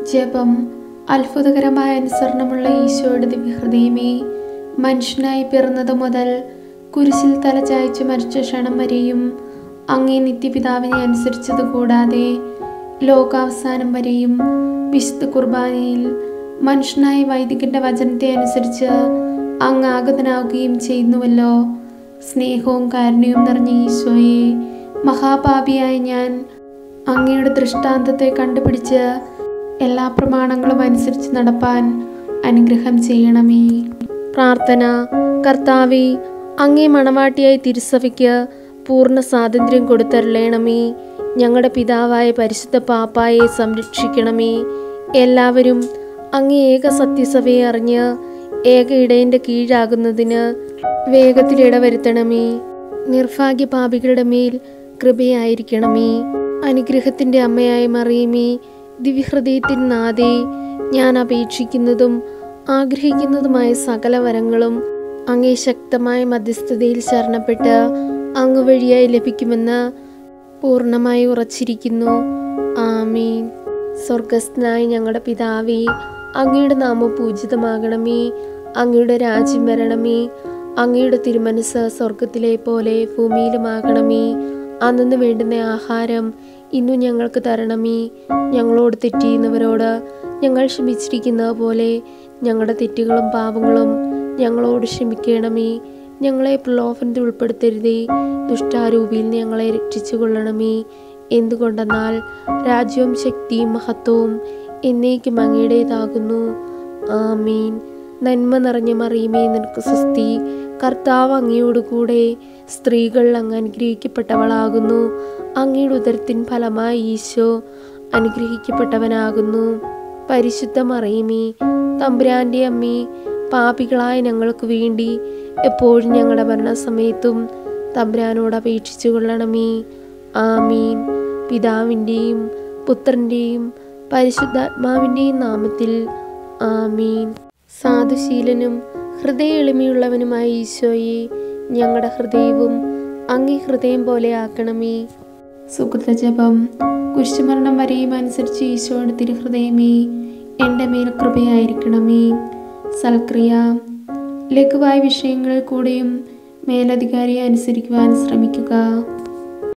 ജപം അത്ഭുതകരമായ അനുസരണമുള്ള ഈശോയുടെ ദിവ്യഹൃദയമേ മനുഷ്യനായി പിറന്നത് മുതൽ കുരിശിൽ തലചായ്ച്ച് മരിച്ച ക്ഷണം വരെയും അങ്ങേ നിത്യപിതാവിനെ അനുസരിച്ചത് കൂടാതെ ലോകാവസാനം വരെയും വിശുദ്ധ കുർബാനയിൽ മനുഷ്യനായ വൈദികന്റെ വചനത്തെ അനുസരിച്ച് അങ്ങ് ആഗതനാവുകയും ചെയ്യുന്നുവല്ലോ സ്നേഹവും കാരുണ്യവും നിറഞ്ഞ ഈശോയെ മഹാപാപിയായ ഞാൻ അങ്ങയുടെ ദൃഷ്ടാന്തത്തെ കണ്ടുപിടിച്ച് എല്ലാ പ്രമാണങ്ങളും അനുസരിച്ച് നടപ്പാൻ അനുഗ്രഹം ചെയ്യണമേ പ്രാർത്ഥന കർത്താവെ അങ്ങേ മണവാട്ടിയായി തിരുസഭയ്ക്ക് പൂർണ്ണ സ്വാതന്ത്ര്യം കൊടുത്തരളയണമേ ഞങ്ങളുടെ പിതാവായ പരിശുദ്ധ പാപ്പായെ സംരക്ഷിക്കണമേ എല്ലാവരും അങ്ങേ ഏക സത്യസഭയെ അറിഞ്ഞ് ഏക ഇടയൻ്റെ കീഴാകുന്നതിന് വേഗത്തിൽ ഇടവരുത്തണമേ നിർഭാഗ്യ പാപികളുടെ മേൽ കൃപയായിരിക്കണമേ അനുഗ്രഹത്തിൻ്റെ അമ്മയായ മറിയമേ ദിവ്യഹൃദയത്തിൻ നാദേ ഞാൻ അപേക്ഷിക്കുന്നതും ആഗ്രഹിക്കുന്നതുമായ സകല വരങ്ങളും അങ്ങേ ശക്തമായ മധ്യസ്ഥതയിൽ ശരണപ്പെട്ട് അങ്ങ് വഴിയായി ലഭിക്കുമെന്ന് പൂർണ്ണമായി ഉറച്ചിരിക്കുന്നു ആമീൻ സ്വർഗസ്ഥനായ ഞങ്ങളുടെ പിതാവേ അങ്ങയുടെ നാമം പൂജിതമാകണമേ അങ്ങയുടെ രാജ്യം വരണമേ അങ്ങയുടെ തിരുമനസ് സ്വർഗത്തിലെ പോലെ ഭൂമിയിലുമാകണമേ അന്നു വേണ്ടുന്ന ആഹാരം ഇന്നു ഞങ്ങൾക്ക് തരണമേ ഞങ്ങളോട് തെറ്റിയുന്നവരോട് ഞങ്ങൾ ക്ഷമിച്ചിരിക്കുന്നത് പോലെ ഞങ്ങളുടെ തെറ്റുകളും പാപങ്ങളും ഞങ്ങളോട് ക്ഷമിക്കണമേ ഞങ്ങളെ പ്രലോഭനത്തിൽ ഉൾപ്പെടുത്തരുതേ ദുഷ്ടാരൂപിയിൽ നിന്ന് ഞങ്ങളെ രക്ഷിച്ചു കൊള്ളണമേ എന്തുകൊണ്ടെന്നാൽ രാജ്യവും ശക്തിയും മഹത്വവും എന്നേക്കും അങ്ങയുടേതാകുന്നു ആമീൻ നന്മ നിറഞ്ഞ മറിയുമേ നിനക്ക് സുസ്തി കർത്താവ് അങ്ങയോടുകൂടെ സ്ത്രീകൾ അങ്ങ് അനുഗ്രഹിക്കപ്പെട്ടവളാകുന്നു അങ്ങയുടെ ഉദരത്തിൻ ഫലമായി ഈശോ അനുഗ്രഹിക്കപ്പെട്ടവനാകുന്നു പരിശുദ്ധ മറിയുമേ തമ്പുരാൻ്റെ അമ്മേ പാപികളായ ഞങ്ങൾക്ക് വേണ്ടി എപ്പോഴും ഞങ്ങളുടെ മരണസമയത്തും തമ്പുരാനോട് അപേക്ഷിച്ചു കൊള്ളണമേ ആമീൻ പിതാവിൻ്റെയും പുത്രൻ്റെയും പരിശുദ്ധാത്മാവിൻ്റെയും നാമത്തിൽ ആമീൻ സാധുശീലനും ഹൃദയ എളിമയുള്ളവനുമായ ഈശോയെ ഞങ്ങളുടെ ഹൃദയവും അങ്ങേ ഹൃദയം പോലെ ആക്കണമേ സുഹൃതജപം കുരിശുമരണം വരെയും അനുസരിച്ച് ഈശോയുടെ തിരുഹൃദയമേ എൻ്റെ മേൽ കൃപയായിരിക്കണമേ സൽക്രിയ ലഘുവായ വിഷയങ്ങളിൽ കൂടെയും മേലധികാരിയെ അനുസരിക്കുവാൻ ശ്രമിക്കുക